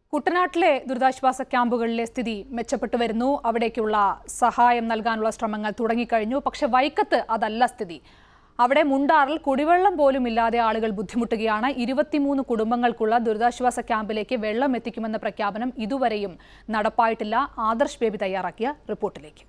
കുട്ടനാട്ടിലെ ദുരിതാശ്വാസ ക്യാമ്പുകളിലെ സ്ഥിതി മെച്ചപ്പെട്ടു വരുന്നു അവിടേക്കുള്ള സഹായം നൽകാനുള്ള ശ്രമങ്ങൾ തുടങ്ങിക്കഴിഞ്ഞു പക്ഷെ വൈക്കത്ത് അതല്ല സ്ഥിതി അവിടെ മുണ്ടാറിൽ കുടിവെള്ളം പോലും ഇല്ലാതെ ആളുകൾ ബുദ്ധിമുട്ടുകയാണ് ഇരുപത്തിമൂന്ന് കുടുംബങ്ങൾക്കുള്ള ദുരിതാശ്വാസ ക്യാമ്പിലേക്ക് വെള്ളം എത്തിക്കുമെന്ന പ്രഖ്യാപനം ഇതുവരെയും നടപ്പായിട്ടില്ല ആദർശ് ബേബി തയ്യാറാക്കിയ റിപ്പോർട്ടിലേക്ക്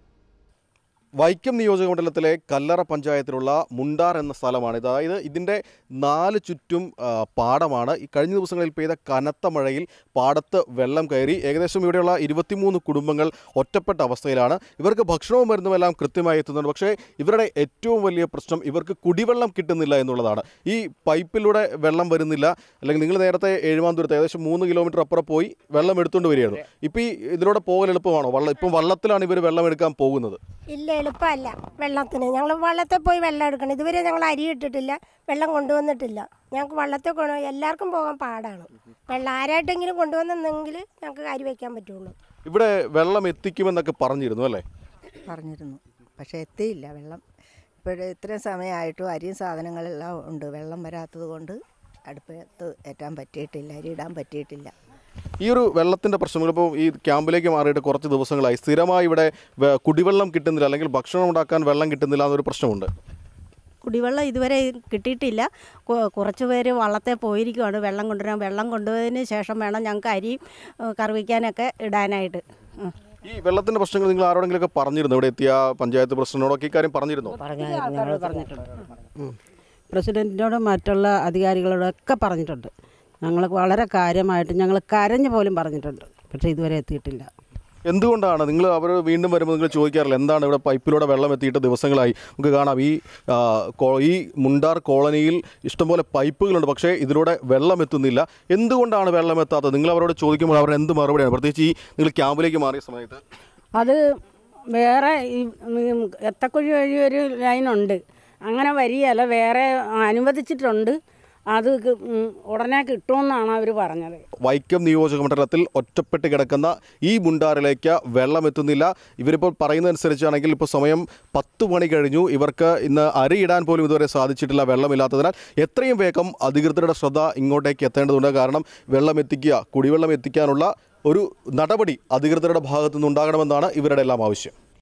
വൈക്കം നിയോജക മണ്ഡലത്തിലെ കല്ലറ പഞ്ചായത്തിലുള്ള മുണ്ടാർ എന്ന സ്ഥലമാണ് ഇത് അതായത് ഇതിൻ്റെ നാല് ചുറ്റും ആ, പാടമാണ് ഈ കഴിഞ്ഞ ദിവസങ്ങളിൽ പെയ്ത കനത്ത മഴയിൽ പാടത്ത് വെള്ളം കയറി ഏകദേശം ഇവിടെയുള്ള ഇരുപത്തിമൂന്ന് കുടുംബങ്ങൾ ഒറ്റപ്പെട്ട അവസ്ഥയിലാണ് ഇവർക്ക് ഭക്ഷണവും മരുന്നുമെല്ലാം കൃത്യമായി എത്തുന്നുണ്ട് പക്ഷേ ഇവരുടെ ഏറ്റവും വലിയ പ്രശ്നം ഇവർക്ക് കുടിവെള്ളം കിട്ടുന്നില്ല എന്നുള്ളതാണ് ഈ പൈപ്പിലൂടെ വെള്ളം വരുന്നില്ല അല്ലെങ്കിൽ നിങ്ങൾ നേരത്തെ ഏഴുമാന്തൂരത്ത് ഏകദേശം മൂന്ന് കിലോമീറ്റർ അപ്പുറം പോയി വെള്ളം എടുത്തുകൊണ്ട് വരികയായിരുന്നു ഇപ്പം ഈ ഇതിലൂടെ പോകൽ എളുപ്പമാണോ വള്ളം ഇപ്പം വള്ളത്തിലാണ് ഇവർ വെള്ളം എടുക്കാൻ പോകുന്നത് ഇല്ല എളുപ്പമല്ല വെള്ളത്തിന് ഞങ്ങൾ വള്ളത്തിൽ പോയി വെള്ളം എടുക്കണം ഇതുവരെ ഞങ്ങൾ അരി ഇട്ടിട്ടില്ല വെള്ളം കൊണ്ടുവന്നിട്ടില്ല ഞങ്ങൾക്ക് വള്ളത്തിൽ കൊണ്ട് എല്ലാവർക്കും പോകാൻ പാടാണ് വെള്ളം ആരായിട്ടെങ്കിലും കൊണ്ടുവന്നെങ്കിൽ ഞങ്ങൾക്ക് അരി വയ്ക്കാൻ പറ്റുള്ളൂ ഇവിടെ വെള്ളം എത്തിക്കുമെന്നൊക്കെ പറഞ്ഞിരുന്നു അല്ലേ പറഞ്ഞിരുന്നു പക്ഷേ എത്തിയില്ല വെള്ളം ഇപ്പോഴേ ഇത്രയും സമയമായിട്ടും അരിയും സാധനങ്ങളെല്ലാം ഉണ്ട് വെള്ളം വരാത്തത് കൊണ്ട് അടുപ്പത്ത് ഏറ്റാൻ പറ്റിയിട്ടില്ല അരി ഇടാൻ പറ്റിയിട്ടില്ല ഈ ഒരു വെള്ളത്തിൻ്റെ പ്രശ്നങ്ങൾ ഇപ്പോൾ ഈ ക്യാമ്പിലേക്ക് മാറിയിട്ട് കുറച്ച് ദിവസങ്ങളായി സ്ഥിരമായി ഇവിടെ വെ- കുടിവെള്ളം കിട്ടുന്നില്ല അല്ലെങ്കിൽ ഭക്ഷണം ഉണ്ടാക്കാൻ വെള്ളം കിട്ടുന്നില്ല എന്നൊരു പ്രശ്നമുണ്ട് കുടിവെള്ളം ഇതുവരെ കിട്ടിയിട്ടില്ല കു- കുറച്ച് പേര് വള്ളത്തെ പോയിരിക്കുവാണ് വെള്ളം കൊണ്ടുവരാൻ വെള്ളം കൊണ്ടുപോയതിന് ശേഷം വേണം ഞങ്ങൾക്ക് അരി ഏഹ്, കറിവയ്ക്കാനൊക്കെ ഇടാനായിട്ട് ഉം. ഈ വെള്ളത്തിൻ്റെ പ്രശ്നങ്ങൾ നിങ്ങൾ ആരോടെങ്കിലുമൊക്കെ പറഞ്ഞിരുന്നു ഇവിടെ എത്തിയ പഞ്ചായത്ത് പ്രസിഡന്റിനോടൊക്കെ ഈ കാര്യം പറഞ്ഞിരുന്നു ഞങ്ങൾ പറഞ്ഞിട്ടുണ്ട് പ്രസിഡന്റിനോടും മറ്റുള്ള അധികാരികളോടൊക്കെ പറഞ്ഞിട്ടുണ്ട് ഞങ്ങൾ വളരെ കാര്യമായിട്ട് ഞങ്ങൾ കരഞ്ഞു പോലും പറഞ്ഞിട്ടുണ്ട് പക്ഷേ ഇതുവരെ എത്തിയിട്ടില്ല എന്തുകൊണ്ടാണ് നിങ്ങൾ അവർ വീണ്ടും വരുമ്പോൾ നിങ്ങൾ ചോദിക്കാറില്ല എന്താണ് ഇവിടെ പൈപ്പിലൂടെ വെള്ളം എത്തിയിട്ട് ദിവസങ്ങളായി നമുക്ക് കാണാം ഈ ആ, കോ- ഈ മുണ്ടാർ കോളനിയിൽ ഇഷ്ടംപോലെ പൈപ്പുകളുണ്ട് പക്ഷേ ഇതിലൂടെ വെള്ളം എത്തുന്നില്ല എന്തുകൊണ്ടാണ് വെള്ളം എത്താത്തത് നിങ്ങൾ അവരോട് ചോദിക്കുമ്പോൾ അവർ എന്ത് മറുപടിയാണ് പ്രത്യേകിച്ച് ഈ നിങ്ങൾ ക്യാമ്പിലേക്ക് മാറിയ സമയത്ത് അത് വേറെ ഈ ഉം, എത്തക്കുഴി വഴി ഒരു ലൈനുണ്ട് അങ്ങനെ വരികയല്ല വേറെ അനുവദിച്ചിട്ടുണ്ട് അത് കി- ഉം, ഉടനെ കിട്ടുമെന്നാണ് അവർ പറഞ്ഞത് വൈക്കം നിയോജക മണ്ഡലത്തിൽ ഒറ്റപ്പെട്ട് കിടക്കുന്ന ഈ മുണ്ടാറിലേക്ക് വെള്ളം എത്തുന്നില്ല ഇവരിപ്പോൾ പറയുന്നതനുസരിച്ചാണെങ്കിൽ ഇപ്പോൾ സമയം പത്ത് മണി കഴിഞ്ഞു ഇവർക്ക് ഇന്ന് അരിയിടാൻ പോലും ഇതുവരെ സാധിച്ചിട്ടില്ല വെള്ളമില്ലാത്തതിനാൽ എത്രയും വേഗം അധികൃതരുടെ ശ്രദ്ധ ഇങ്ങോട്ടേക്ക് എത്തേണ്ടതുണ്ട് കാരണം വെള്ളം എത്തിക്കുക കുടിവെള്ളം എത്തിക്കാനുള്ള ഒരു നടപടി അധികൃതരുടെ ഭാഗത്തു നിന്നുണ്ടാകണമെന്നാണ് ഇവരുടെ എല്ലാം ആവശ്യം